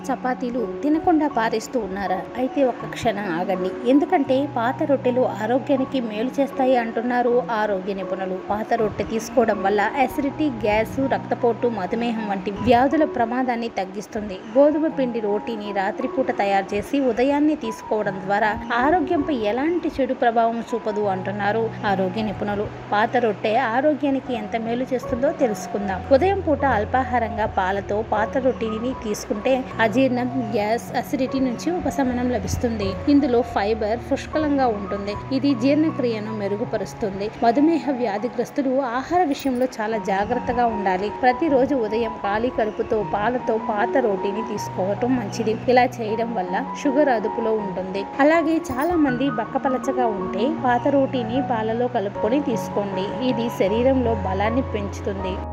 చపాతీలు తినకుండా పారేస్తూ ఉన్నారా అయితే ఒక్క క్షణం ఆగండి ఎందుకంటే పాత రొట్టెలు ఆరోగ్యానికి మేలు చేస్తాయి అంటున్నారు ఆరోగ్య నిపుణులు పాత రొట్టె తీసుకోవడం వల్ల అసిడిటీ గ్యాస్ రక్తపోటు మధుమేహం వంటి వ్యాధుల ప్రమాదాన్ని తగ్గిస్తుంది గోధుమ పిండి రోటీని రాత్రిపూట తయారు చేసి ఉదయాన్నే తీసుకోవడం ద్వారా ఆరోగ్యంపై ఎలాంటి చెడు ప్రభావం చూపదు అంటున్నారు ఆరోగ్య నిపుణులు పాత రొట్టె ఆరోగ్యానికి ఎంత మేలు చేస్తుందో తెలుసుకుందాం ఉదయం పూట అల్పాహారంగా పాలతో పాత రొట్టెని తీసుకుంటే అజీర్ణం గ్యాస్ అసిడిటీ నుంచి ఉపశమనం లభిస్తుంది ఇందులో ఫైబర్ పుష్కలంగా ఉంటుంది ఇది జీర్ణక్రియను మెరుగుపరుస్తుంది మధుమేహ వ్యాధిగ్రస్తులు ఆహార విషయంలో చాలా జాగ్రత్తగా ఉండాలి ప్రతిరోజు ఉదయం ఖాళీ కడుపుతో పాలతో పాత రోటీని తీసుకోవటం మంచిది ఇలా చేయడం వల్ల షుగర్ అదుపులో ఉంటుంది అలాగే చాలా మంది బక్కపలచగా ఉంటే పాత రోటీని పాలలో కలుపుకొని తీసుకోండి ఇది శరీరంలో బలాన్ని పెంచుతుంది